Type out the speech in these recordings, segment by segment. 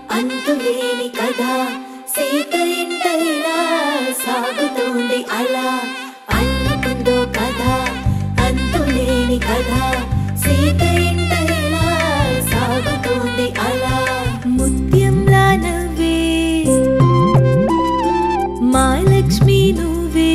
అంతులేని కథ సీత ఇంటైనా సాగుతోంది అలా అల్లుకుందో కథ అంతులేని కథ సీత ఇంటైనా సాగుతోంది అలా ముత్యంలా నవ్వే మా లక్ష్మి నువ్వే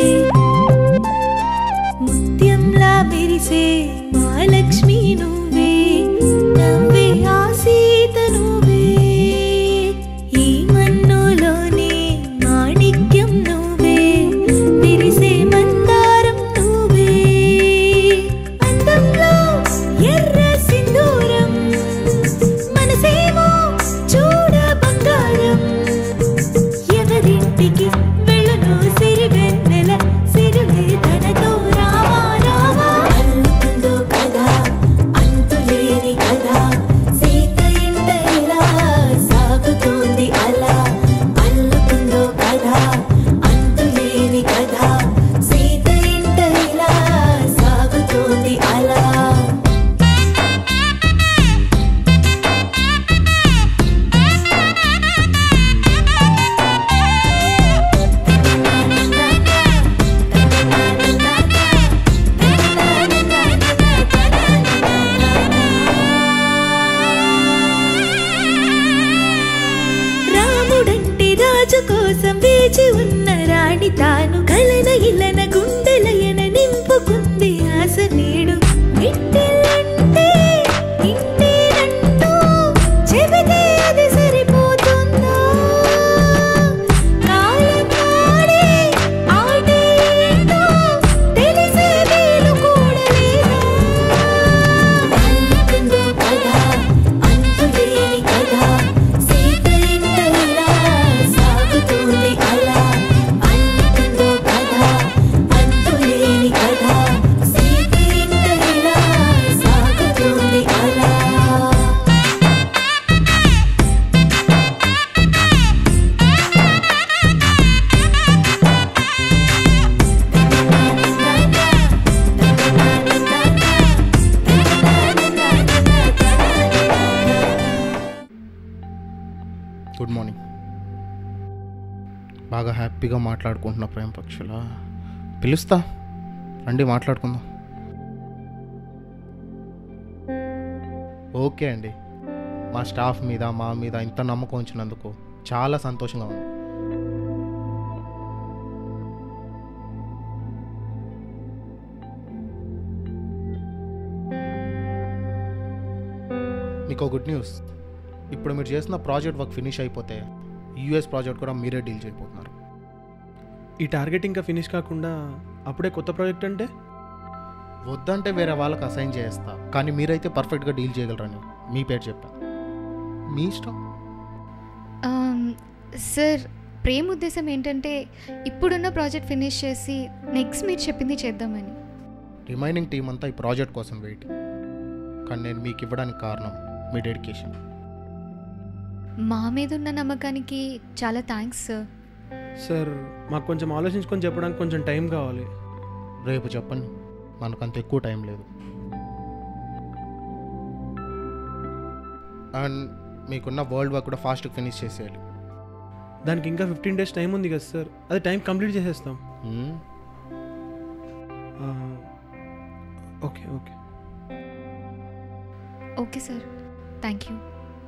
ముత్యంలా మెరిసే మహాలక్ష్మి నువ్వే నవ్వే ఆ సీత నువ్వే ఈ మన్నులోనే మాణిక్యం నువ్వే మెరిసే మందారం నువ్వే అందంలో ఎర్ర సింధూరం మనసేమో చూడ బంగారం ఎవరింటికి వెళ్ళను సిరివెన్నెల సిరులే తనతో రావా రావా అల్లుకుందో కదా అంతులేని కదా సీత ఇంటైలా సాగుతోంది అలా అల్లుకుందో కదా అంతులేని కదా సీత ఇంటైలా సాగుతోంది అలా రాముడంటే రాజు కోసం వేచి ఉన్న రాణి తాను కలన ఇలన గుండెలయన నింపుకుంది ఆశ నేడు ఇంటిల్లంటే ఇంటేనంటూ చెబితే అది సరిపోతుందా కాలమాడే ఆటే ఏంటో తెలిసే వీలు కూడా లేదా అల్లుకుందో కదా అంతులేని కదా సీత ఇంటైలా సాగుతోంది అలా అల్లుకుందో కదా అంతులేని కదా సీత ఇంటైలా సాగుతోంది అలా గుడ్ మార్నింగ్ బాగా హ్యాపీగా మాట్లాడుకుంటున్న ప్రేమ పక్షుల పిలుస్తా రండి మాట్లాడుకుందాం ఓకే అండి మా స్టాఫ్ మీద మా మీద ఇంత నమ్మకం ఉంచినందుకు చాలా సంతోషంగా ఉంది మీకు గుడ్ న్యూస్ ఇప్పుడు మీరు చేసిన ప్రాజెక్ట్ వర్క్ ఫినిష్ అయిపోతే యూఎస్ ప్రాజెక్ట్ కూడా మీరే డీల్ చేయబోతున్నారు ఈ టార్గెట్ ఇంకా ఫినిష్ కాకుండా అప్పుడే కొత్త ప్రాజెక్ట్ అంటే వద్దంటే వేరే వాళ్ళకి అసైన్ చేస్తా కానీ మీరైతే పర్ఫెక్ట్గా డీల్ చేయగలరని మీ పేరు చెప్పాను మీ ఇష్టం ఆమ్, సార్ ప్రేమ ఉద్దేశం ఏంటంటే ఇప్పుడున్న ప్రాజెక్ట్ ఫినిష్ చేసి నెక్స్ట్ మీరు చెప్పింది చేద్దామని రిమైనింగ్ టీం అంతా ఈ ప్రాజెక్ట్ కోసం వెయిట్ కానీ నేను మీకు ఇవ్వడానికి కారణం మీ డెడికేషన్ మా మీద ఉన్న నమ్మకానికి చాలా థ్యాంక్స్ సార్ సార్ మాకు కొంచెం ఆలోచించుకొని చెప్పడానికి కొంచెం టైం కావాలి రేపు చెప్పండి మనకు అంత ఎక్కువ టైం లేదు అండ్ మీకున్న వరల్డ్ వర్క్ కూడా ఫాస్ట్గా ఫినిష్ చేసేయాలి దానికి ఇంకా ఫిఫ్టీన్ డేస్ టైం ఉంది కదా సార్ అది టైం కంప్లీట్ చేసేస్తాం Hmm? ఆ, okay okay okay sir thank you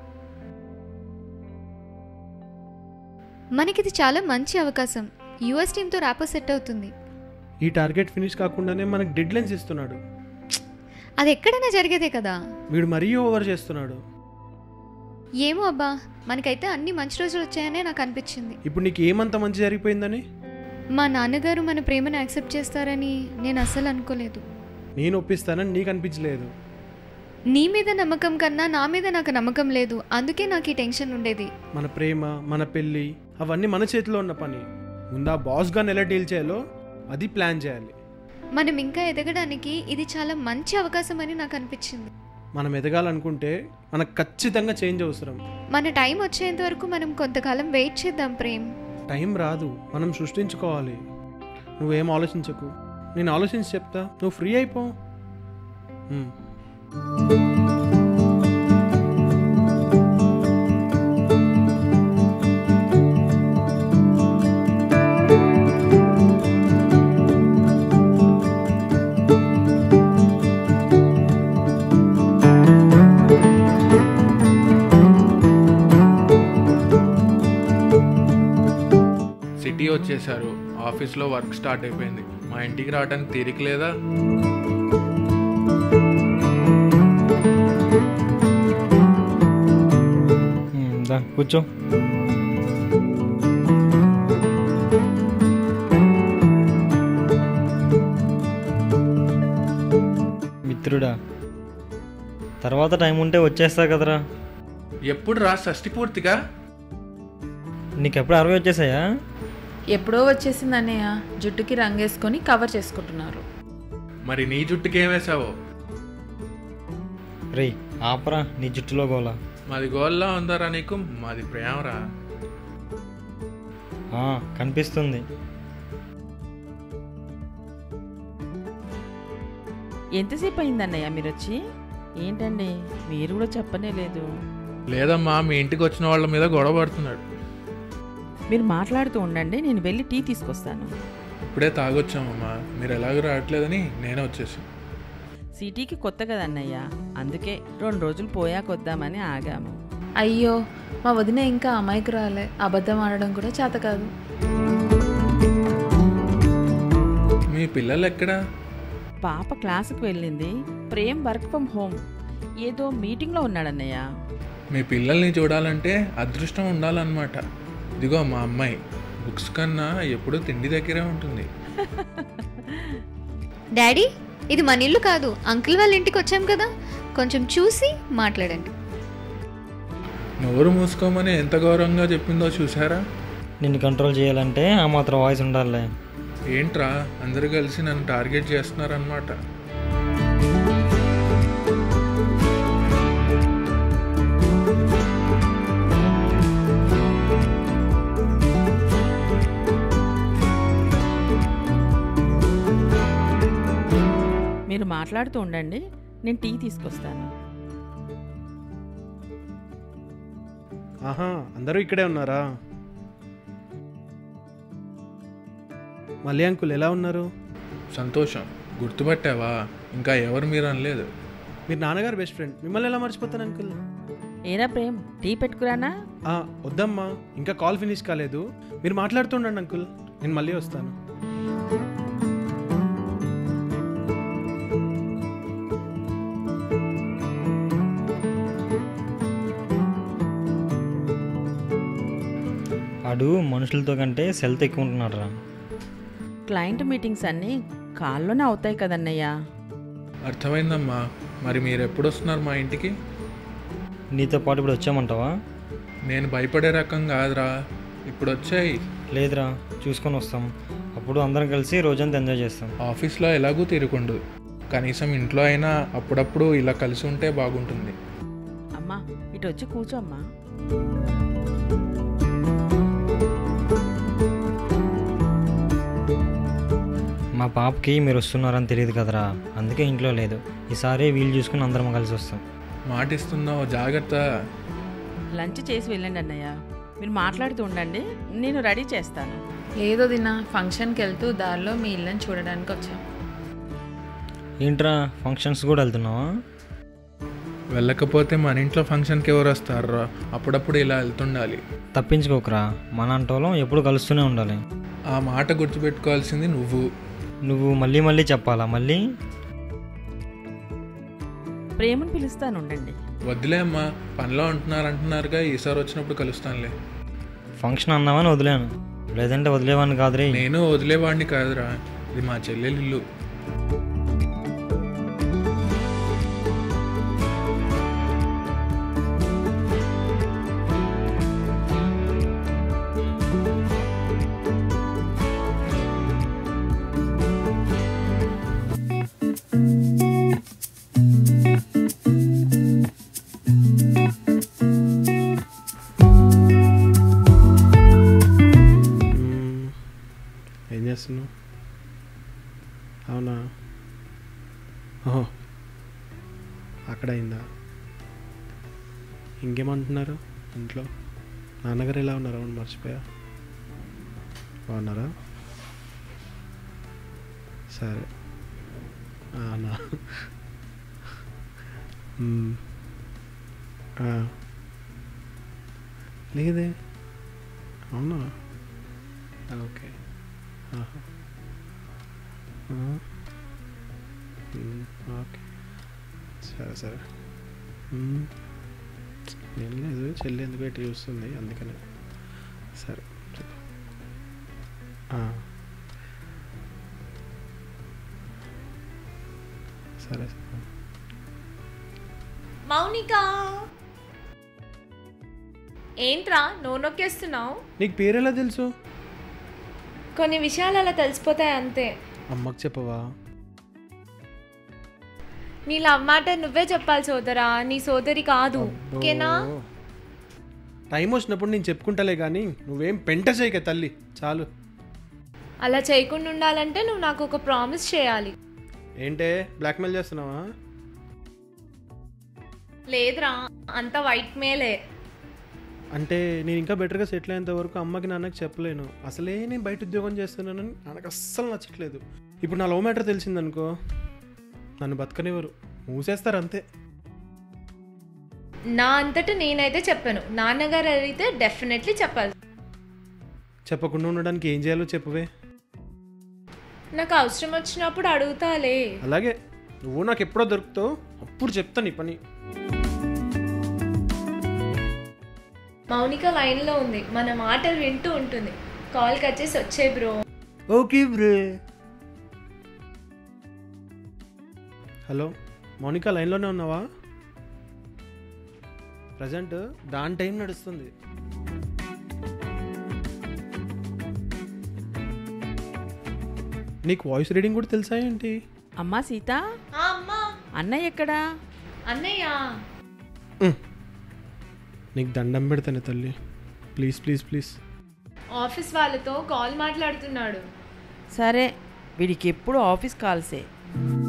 మనకిది చాలా మంచి అవకాశం యుఎస్ టీంతో ర్యాపో సెట్ అవుతుంది ఈ టార్గెట్ ఫినిష్ కాకుండానే మనకు డెడ్ లైన్స్ ఇస్తున్నాడు అది ఎక్కడైనా జరిగేదే కదా వీడు మరీ ఓవర్ చేస్తున్నాడు ఏమో అబ్బా మనకైతే అన్ని మంచి రోజులు వచ్చాయనే నాకు అనిపించింది ఇప్పుడు నీకు ఏమంత మంచి జరిగిపోయిందని మా నాన్నగారు మన ప్రేమను యాక్సెప్ట్ చేస్తారని నేను అస్సలు అనుకోలేదు నేను ఒప్పిస్తానని నీకు అనిపించలేదు నీ మీద నమ్మకం కన్నా నా మీద నాకు నమ్మకం లేదు అందుకే నాకు ఈ టెన్షన్ ఉండేది మన ప్రేమ మన పెళ్ళి అవన్నీ మన చేతిలో ఉన్న పని ముందా బాస్గా ఎలా డీల్ చేయాలో అది ప్లాన్ చేయాలి మనం ఇంకా ఎదగడానికి ఇది చాలా మంచి అవకాశం అని నాకు అనిపించింది మనం ఎదగాలనుకుంటే మనకు ఖచ్చితంగా చేంజ్ అవసరం మన టైం వచ్చేంత వరకు మనం కొంతకాలం వెయిట్ చేద్దాం ప్రేమ్ టైం రాదు మనం సృష్టించుకోవాలి నువ్వేం ఆలోచించకు నేను ఆలోచించి చెప్తా నువ్వు ఫ్రీ అయిపో ఉమ్. వచ్చేసారు ఆఫీస్లో వర్క్ స్టార్ట్ అయిపోయింది మా ఇంటికి రావడానికి తీరిక లేదా ఉమ్, దా కూర్చో మిత్రుడా తర్వాత టైం ఉంటే వచ్చేస్తా కదరా ఎప్పుడు రా షష్టి పూర్తిగా నీకు ఎప్పుడు అరవై వచ్చేసాయా ఎప్పుడో వచ్చేసింది అన్నయ్య జుట్టుకి రంగేసుకొని కవర్ చేసుకుంటున్నారు మరి నీ జుట్టుకి ఏం వేసావో రే ఆపరా నీ జుట్టులో గోలా మాది గోల్లా ఉందారా నీకు మాది ప్రేమరా ఆ, కనిపిస్తుంది ఎంతసేపు అయిందన్నయ్య మీరు వచ్చి ఏంటండి మీరు కూడా చెప్పనే లేదు లేదమ్మా మీ ఇంటికి వచ్చిన వాళ్ళ మీద గొడవ పడుతున్నాడు మీరు మాట్లాడుతూ ఉండండి నేను వెళ్ళి టీ తీసుకొస్తాను ఇప్పుడే తాగొచ్చామమ్మా మీరు ఎలాగో రావట్లేదని నేనే వచ్చేసాను సిటీకి కొత్త కదన్నయ్య అందుకే రెండు రోజులు పోయాక వద్దామని ఆగాము అయ్యో మా వదిన ఇంకా అమాయకు రాలే అబద్ధం ఆడడం కూడా చేత కాదు మీ పిల్లలు ఎక్కడా పాప క్లాసుకు వెళ్ళింది ప్రేమ్ వర్క్ ఫ్రమ్ హోమ్ ఏదో మీటింగ్లో ఉన్నాడన్నయ్య మీ పిల్లల్ని చూడాలంటే అదృష్టం ఉండాలన్నమాట ఇదిగో మా అమ్మాయి బుక్స్ కన్నా ఎప్పుడూ తిండి దగ్గరే ఉంటుంది డాడీ ఇది మన ఇల్లు కాదు అంకుల్ వాళ్ళ ఇంటికి వచ్చాం కదా కొంచెం చూసి మాట్లాడండి నోరు మూసుకోమని ఎంత గౌరవంగా చెప్పిందో చూసారా నిన్ను కంట్రోల్ చేయాలంటే ఆ మాత్రం వాయిస్ ఉండాలిలే ఏంట్రా అందరూ కలిసి నన్ను టార్గెట్ చేస్తున్నారనమాట మీరు మాట్లాడుతూ ఉండండి నేను టీ తీసుకొస్తాను ఆహా అందరూ ఇక్కడే ఉన్నారా మళ్ళీ అంకుల్ ఎలా ఉన్నారు సంతోషం గుర్తుపట్టావా ఇంకా ఎవరు మీరు అనలేదు మీరు నాన్నగారు బెస్ట్ ఫ్రెండ్ మిమ్మల్ని ఎలా మర్చిపోతాను అంకుల్ ఏరా ప్రేమ్ టీ పెట్టుకురానా ఆ, వద్దమ్మా ఇంకా కాల్ ఫినిష్ కాలేదు మీరు మాట్లాడుతుండండి అంకుల్ నేను మళ్ళీ వస్తాను ఆడు మనుషులతో కంటే సెల్త్ ఎక్కువ ఉంటున్నాడు రా క్లయింట్ మీటింగ్స్ అన్నీ కాల్లోనే అవుతాయి కదన్నయ్య అర్థమైందమ్మా మరి మీరు ఎప్పుడు వస్తున్నారు మా ఇంటికి నీతో పాటు ఇప్పుడు వచ్చామంటావా నేను భయపడే రకం కాదురా ఇప్పుడు వచ్చాయి లేదురా చూసుకొని వస్తాం అప్పుడు అందరం కలిసి రోజంతా ఎంజాయ్ చేస్తాం ఆఫీస్లో ఎలాగూ తిరుగుండు కనీసం ఇంట్లో అయినా అప్పుడప్పుడు ఇలా కలిసి ఉంటే బాగుంటుంది అమ్మా ఇటు వచ్చి కూర్చో అమ్మా మా పాపకి మీరు వస్తున్నారని తెలియదు కదరా అందుకే ఇంట్లో లేదు ఈసారి వీలు చూసుకుని అందరం కలిసి వస్తాం మాట ఇస్తున్నావు జాగ్రత్త లంచ్ చేసి వెళ్ళండి అన్నయ్య మీరు మాట్లాడుతూ ఉండండి నేను రెడీ చేస్తాను లేదో దిన ఫంక్షన్కి వెళ్తూ దారిలో మీ ఇల్లుని చూడడానికి వచ్చాం ఏంట్రా ఫంక్షన్స్ కూడా వెళ్తున్నావా వెళ్ళకపోతే మన ఇంట్లో ఫంక్షన్కి ఎవరు వస్తారా అప్పుడప్పుడు ఇలా వెళ్తుండాలి తప్పించుకోకరా మన అంటోళ్ళం ఎప్పుడు కలుస్తూనే ఉండాలి ఆ మాట గుర్తుపెట్టుకోవాల్సింది నువ్వు నువ్వు మళ్ళీ మళ్ళీ చెప్పాలా మళ్ళీ ప్రేమను పిలుస్తాను ఉండండి వద్దులే అమ్మా పనిలో అంటున్నారు అంటున్నారుగా ఈసారి వచ్చినప్పుడు కలుస్తానులే ఫంక్షన్ అన్నావని వదిలేను లేదంటే వదిలేవాడిని కాదురే నేను వదిలేవాడిని కాదురా ఇది మా చెల్లెలు ఇల్లు మ్మ్. ఏం చేస్తున్నావు అవునా ఓహో అక్కడ అయిందా ఇంకేమంటున్నారు ఇంట్లో నాన్నగారు ఎలా ఉన్నారు అవును మర్చిపోయా బాగున్నారా సరే అవునా మ్మ్. ఆ. లేదే అవునా ఓకే ఆహా. ఆ. మ్మ్. ఓకే సరే సరే మ్మ్. ఏం లేదు చెల్లి ఎందుకు పెట్టి చూస్తుంది అందుకని సరే చెప్పు. ఆ. సరే సరే మౌనిక ఏంట్రా నో నొక్కేస్తున్నావు నీకు పేరు ఎలా తెలుసు కొన్ని విషయాలు అలా తెలిసిపోతాయి అంతే అమ్మకు చెప్పవా నీ లవ్ మాట నువ్వే చెప్పాలి సోదరా నీ సోదరి కాదు ఓకేనా ఓ. టైం వచ్చినప్పుడు నేను చెప్పుకుంటలే కానీ నువ్వేం పెంట చేయక తల్లి చాలు అలా చేయకుండా ఉండాలంటే నువ్వు నాకు ఒక ప్రామిస్ చేయాలి ఏంటే బ్లాక్మెయిల్ చేస్తున్నావా లేదురా అంత వైట్ మేలే అంటే నేను ఇంకా బెటర్గా సెటిల్ అయ్యేంత వరకు అమ్మకి నాన్నకి చెప్పలేను అసలే నేను బయట ఉద్యోగం చేస్తున్నానని నాకు అస్సలు నచ్చట్లేదు ఇప్పుడు నా లవ్ మ్యాటర్ తెలిసిందనుకో నన్ను బతకనివ్వరు మూసేస్తారు అంతే నా అంతటా నేనైతే చెప్పాను నాన్నగారు అడిగితే డెఫినెట్లీ చెప్పాలి చెప్పకుండా ఉండడానికి ఏం చేయాలో చెప్పవే నాకు అవసరం వచ్చినప్పుడు అడుగుతాలే అలాగే నువ్వు నాకు ఎప్పుడో దొరుకుతావు అప్పుడు చెప్తాను నీ పని మౌనిక లైన్లో ఉంది మన మాటలు వింటూ ఉంటుంది కాల్ కట్ చేసి వచ్చే bro okay bro hello Mounika లైన్లోనే ఉన్నావా ప్రజెంట్ దాని టైం నడుస్తుంది నీకు వాయిస్ రీడింగ్ కూడా తెలుసా ఏంటి అమ్మా సీత ఆ, అమ్మా అన్నయ్య ఎక్కడా అన్నయ్య నీకు దండం పెడతానే తల్లి ప్లీజ్ ప్లీజ్ ప్లీజ్ ఆఫీస్ వాళ్ళతో కాల్ మాట్లాడుతున్నాడు సరే వీడికి ఎప్పుడు ఆఫీస్ కాల్సే